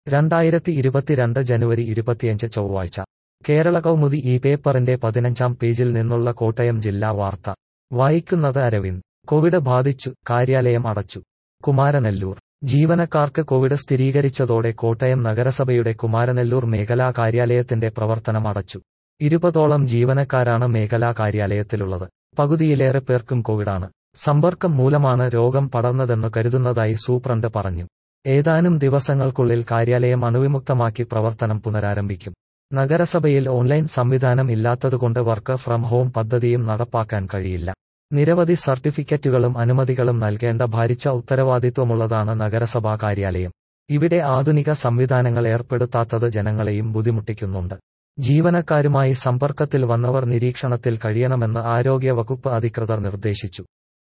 രണ്ടായിരത്തി ഇരുപത്തിരണ്ട് ജനുവരി ഇരുപത്തിയഞ്ച് ചൊവ്വാഴ്ച കേരള കൗമുദി ഈ പേപ്പറിന്റെ പതിനഞ്ചാം പേജിൽ നിന്നുള്ള കോട്ടയം ജില്ലാ വാർത്ത വായിക്കുന്നത് അരവിന്ദ് കോവിഡ് ബാധിച്ചു കാര്യാലയം അടച്ചു കുമാരനെല്ലൂർ ജീവനക്കാർക്ക് കോവിഡ് സ്ഥിരീകരിച്ചതോടെ കോട്ടയം നഗരസഭയുടെ കുമാരനെല്ലൂർ മേഖലാ കാര്യാലയത്തിന്റെ പ്രവർത്തനം അടച്ചു ഇരുപതോളം ജീവനക്കാരാണ് മേഖലാ കാര്യാലയത്തിലുള്ളത് പകുതിയിലേറെ പേർക്കും കോവിഡാണ് സമ്പർക്കം മൂലമാണ് രോഗം പടർന്നതെന്ന് കരുതുന്നതായി സൂപ്രണ്ട് പറഞ്ഞു ഏതാനും ദിവസങ്ങൾക്കുള്ളിൽ കാര്യാലയം അണുവിമുക്തമാക്കി പ്രവർത്തനം പുനരാരംഭിക്കും നഗരസഭയിൽ ഓൺലൈൻ സംവിധാനം ഇല്ലാത്തതുകൊണ്ട് വർക്ക് ഫ്രം ഹോം പദ്ധതിയും നടപ്പാക്കാൻ കഴിയില്ല നിരവധി സർട്ടിഫിക്കറ്റുകളും അനുമതികളും നൽകേണ്ട ഭാരിച്ച ഉത്തരവാദിത്വമുള്ളതാണ് നഗരസഭാ കാര്യാലയം ഇവിടെ ആധുനിക സംവിധാനങ്ങൾ ഏർപ്പെടുത്താത്തത് ജനങ്ങളെയും ബുദ്ധിമുട്ടിക്കുന്നുണ്ട് ജീവനക്കാരുമായി സമ്പർക്കത്തിൽ വന്നവർ നിരീക്ഷണത്തിൽ കഴിയണമെന്ന് ആരോഗ്യ വകുപ്പ് അധികൃതർ നിർദ്ദേശിച്ചു